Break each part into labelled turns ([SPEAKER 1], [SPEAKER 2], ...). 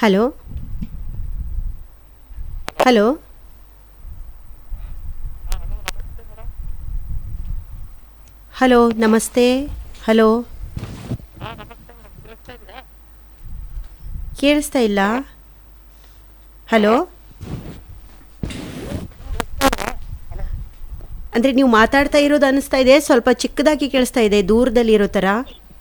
[SPEAKER 1] Hello hello hello ನಮಸ್ತೆ hello ಕೇಳಿಸ್ತಾ ಇಲ್ಲ ಹಲೋ ಅಂದರೆ ನೀವು ಮಾತಾಡ್ತಾ ಇರೋದು ಅನಿಸ್ತಾ ಇದೆ ಸ್ವಲ್ಪ ಚಿಕ್ಕದಾಗಿ ಕೇಳಿಸ್ತಾ ಇದೆ ದೂರದಲ್ಲಿ ಇರೋ ಥರ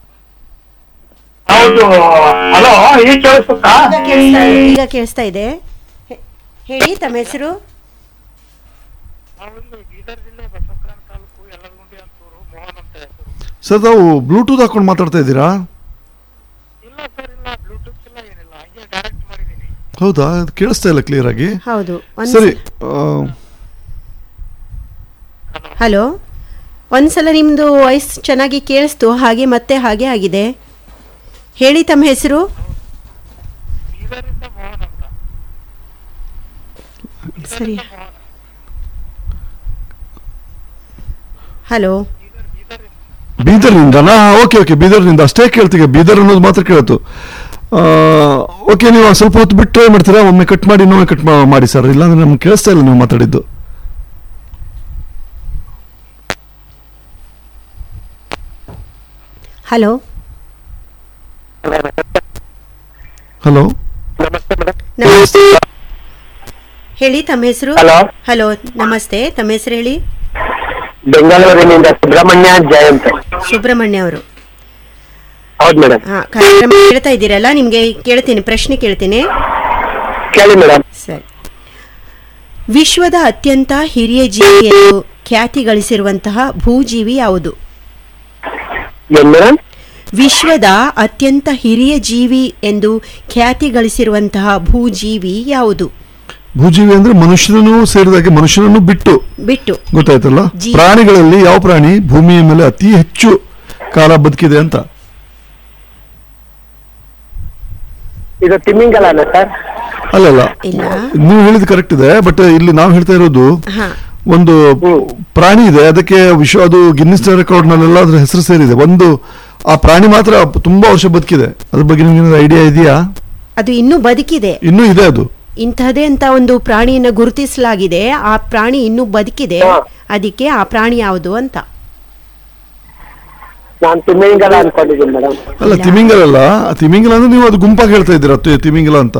[SPEAKER 2] ಹೌದು ಹಲೋ ಈಗ ಕೇಳಿಸುತ್ತಾ
[SPEAKER 1] ಈಗ ಕೇಳಿಸ್ತಾ ಇದೆ ಈಗ ಕೇಳಿಸ್ತಾ ಇದೆ ಹೆ- ಹೇಳಿ ತಮ್ಮ ಹೆಸರು
[SPEAKER 2] ನಾವಿಲ್ಲಿ ಬೀದರ್ ಜಿಲ್ಲೆ ಬಸವಕಲ್ಯಾಣ ತಾಲೂಕು ಯಲ್ಲಗುಂಡಿ ಅಂತೂರು ಮೋಹನ್ ಅಂತ ಹೆಸರು
[SPEAKER 3] ಸರ್ ತಾವು ಬ್ಲೂಟೂತ್ ಹಾಕೊಂಡು ಮಾತಾಡ್ತಾ ಇದ್ದೀರಾ
[SPEAKER 2] ಇಲ್ಲ ಸರ್ ಇಲ್ಲ ಬ್ಲೂಟೂತ್ ಇಲ್ಲ ಏನಿಲ್ಲ ಹಂಗೆ ಡೈರೆಕ್ಟ್ ಮಾಡಿದ್ದೀನಿ
[SPEAKER 3] ಹೌದಾ ಅದು ಕೇಳಿಸ್ತಾ ಇಲ್ಲ ಕ್ಲಿಯರ್ ಆಗಿ
[SPEAKER 1] ಹೌದು ಒಂದ್
[SPEAKER 3] ಸರಿ
[SPEAKER 1] ಸ-
[SPEAKER 3] ಆ,
[SPEAKER 1] ಹಲೋ ಒಂದ್ಸಲ ನಿಮ್ಮದು ವಾಯ್ಸ್ ಚೆನ್ನಾಗಿ ಕೇಳಿಸ್ತು ಹಾಗೆ ಮತ್ತೆ ಹಾಗೆ ಆಗಿದೆ ಹೇಳಿ ತಮ್ಮ ಹೆಸರು
[SPEAKER 2] ಬೀದರಿಂದ ಮೋಹನ್ ಅಂತ
[SPEAKER 1] ಸರಿ
[SPEAKER 2] ಮೋಹನ್
[SPEAKER 1] ಹಲೋ
[SPEAKER 2] ಬೀದರ್ ಬೀದರ್
[SPEAKER 3] ಬೀದರ್ನಿಂದನಾ ಓಕೆ ಓಕೆ ಬೀದರ್ನಿಂದ ಅಷ್ಟೇ ಕೇಳ್ತೀಗ ಬೀದರ್ ಅನ್ನೋದು ಮಾತ್ರ ಕೇಳ್ತು ಆ, ಓಕೆ ನೀವು ಒಂದ್ ಸ್ವಲ್ಪ ಹೊತ್ತು ಬಿಟ್ಟು ಟ್ರೈ ಮಾಡ್ತೀರಾ ಒಮ್ಮೆ ಕಟ್ ಮಾಡಿ ಇನ್ನೊಮ್ಮೆ ಕಟ್ ಮಾಡಿ ಸರ್ ಇಲ್ಲಾಂದ್ರೆ ನಮ್ಗೆ ಕೇಳಿಸ್ತಾ ಇಲ್ಲ ನೀವು ಮಾತಾಡಿದ್ದು
[SPEAKER 1] ಹಲೋ
[SPEAKER 3] ಹಲೋ
[SPEAKER 2] ನಮಸ್ತೆ ಮೇಡಮ್
[SPEAKER 1] ನಮಸ್ತೆ ಹೇಳಿ ತಮ್ಮ ಹೆಸರು
[SPEAKER 2] ಹಲೋ
[SPEAKER 1] ಹಲೋ ನಮಸ್ತೆ ತಮ್ಮ ಹೆಸರು ಹೇಳಿ
[SPEAKER 2] ಬೆಂಗಳೂರಿನಿಂದ ಸುಬ್ರಹ್ಮಣ್ಯ ಜಯಂತ್
[SPEAKER 1] ಸುಬ್ರಹ್ಮಣ್ಯ ಅವರು
[SPEAKER 2] ಹೌದು ಮೇಡಮ್
[SPEAKER 1] ಹಾಂ ಕಾರ್ಯಕ್ರಮ ಕೇಳ್ತಾ ಇದ್ದೀರಲ್ಲ ನಿಮಗೆ ಕೇಳ್ತೀನಿ ಪ್ರಶ್ನೆ ಕೇಳ್ತೀನಿ
[SPEAKER 2] ಕೇಳಿ ಮೇಡಮ್
[SPEAKER 1] ಸರಿ ವಿಶ್ವದ ಅತ್ಯಂತ ಹಿರಿಯ ಜೀವಿ ಎಂದು ಖ್ಯಾತಿ ಗಳಿಸಿರುವಂತಹ ಭೂಜೀವಿ ಯಾವುದು
[SPEAKER 2] ಏನ್ ಮೇಡಮ್
[SPEAKER 1] ವಿಶ್ವದ ಅತ್ಯಂತ ಹಿರಿಯ ಜೀವಿ ಎಂದು ಖ್ಯಾತಿ ಗಳಿಸಿರುವಂತಹ ಭೂಜೀವಿ ಯಾವುದು
[SPEAKER 3] ಭೂಜೀವಿ ಅಂದ್ರೆ ಮನುಷ್ಯನನ್ನು ಸೇರಿದಾಗೆ ಮನುಷ್ಯನನ್ನು ಬಿಟ್ಟು
[SPEAKER 1] ಬಿಟ್ಟು
[SPEAKER 3] ಗೊತ್ತಾಯ್ತಲ್ಲ
[SPEAKER 1] ಜೀ-
[SPEAKER 3] ಪ್ರಾಣಿಗಳಲ್ಲಿ ಯಾವ ಪ್ರಾಣಿ ಭೂಮಿಯ ಮೇಲೆ ಅತಿ ಹೆಚ್ಚು ಕಾಲ ಬದುಕಿದೆ ಅಂತ
[SPEAKER 2] ಇದು ತಿಮ್ಮಿಂಗಲನ ಸರ್
[SPEAKER 3] ಅಲ್ಲಲ್ಲ
[SPEAKER 1] ಇಲ್ಲ
[SPEAKER 3] ನೀವು ಹೇಳಿದ್ ಕರೆಕ್ಟ್ ಇದೆ ಬಟ್ ಇಲ್ಲಿ ನಾವು ಹೇಳ್ತಾ ಇರೋದು
[SPEAKER 1] ಹಾ
[SPEAKER 3] ಒಂದು ಪ್ರಾಣಿ ಇದೆ ಅದಕ್ಕೆ ವಿಶ್ವ ಅದು ಗಿನ್ನಿಸ್ ರೆಕಾರ್ಡ್ ನಲ್ಲೆಲ್ಲ ಅದ್ರ ಹೆಸರು ಸೇರಿದೆ ಒಂದು ಆ ಪ್ರಾಣಿ ಮಾತ್ರ ತುಂಬಾ ವರ್ಷ ಬದುಕಿದೆ ಅದ್ರ ಬಗ್ಗೆ ನಿಮ್ಗೆ ಐಡಿಯಾ ಇದೆಯಾ
[SPEAKER 1] ಅದು ಇನ್ನೂ ಬದುಕಿದೆ
[SPEAKER 3] ಇನ್ನೂ ಇದೆ ಅದು
[SPEAKER 1] ಇಂತಹದೇ ಅಂತ ಒಂದು ಪ್ರಾಣಿಯನ್ನು ಗುರುತಿಸಲಾಗಿದೆ ಆ ಪ್ರಾಣಿ ಇನ್ನೂ ಬದುಕಿದೆ
[SPEAKER 2] ಹಾ.
[SPEAKER 1] ಅದಕ್ಕೆ ಆ ಪ್ರಾಣಿ ಯಾವುದು ಅಂತ
[SPEAKER 2] ನಾನು ತಿಮ್ಮಿಂಗಲ ಅನ್ಕೊಂಡಿದ್ದೀನಿ ಮೇಡಮ್
[SPEAKER 3] ಅಲ್ಲ
[SPEAKER 1] ಇಲ್ಲ.
[SPEAKER 3] ತಿಮಿಂಗಲ ಅಲ್ಲ ಆ ತಿಮಿಂಗಲ ಅಂದ್ರೆ ನೀವು ಅದು ಗುಂಪಾಗಿ ಹೇಳ್ತಾ ಇದ್ದೀರಾ ತಿ- ತಿಮಿಂಗಲ ಅಂತ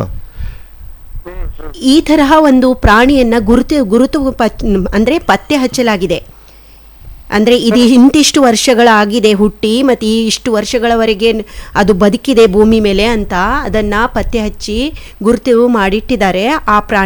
[SPEAKER 1] ಈ ತರಹ ಒಂದು ಪ್ರಾಣಿಯನ್ನ ಗುರುತು ಗುರುತು ಪತ್- ಅಂದ್ರೆ ಪತ್ತೆ ಹಚ್ಚಲಾಗಿದೆ ಅಂದ್ರೆ ಇದು ಇಂತಿಷ್ಟು ವರ್ಷಗಳಾಗಿದೆ ಹುಟ್ಟಿ ಮತ್ತೆ ಈ ಇಷ್ಟು ವರ್ಷಗಳವರೆಗೆ ಅದು ಬದುಕಿದೆ ಭೂಮಿ ಮೇಲೆ ಅಂತ ಅದನ್ನ ಪತ್ತೆ ಹಚ್ಚಿ ಗುರುತು ಮಾಡಿಟ್ಟಿದ್ದಾರೆ ಆ ಪ್ರಾಣಿ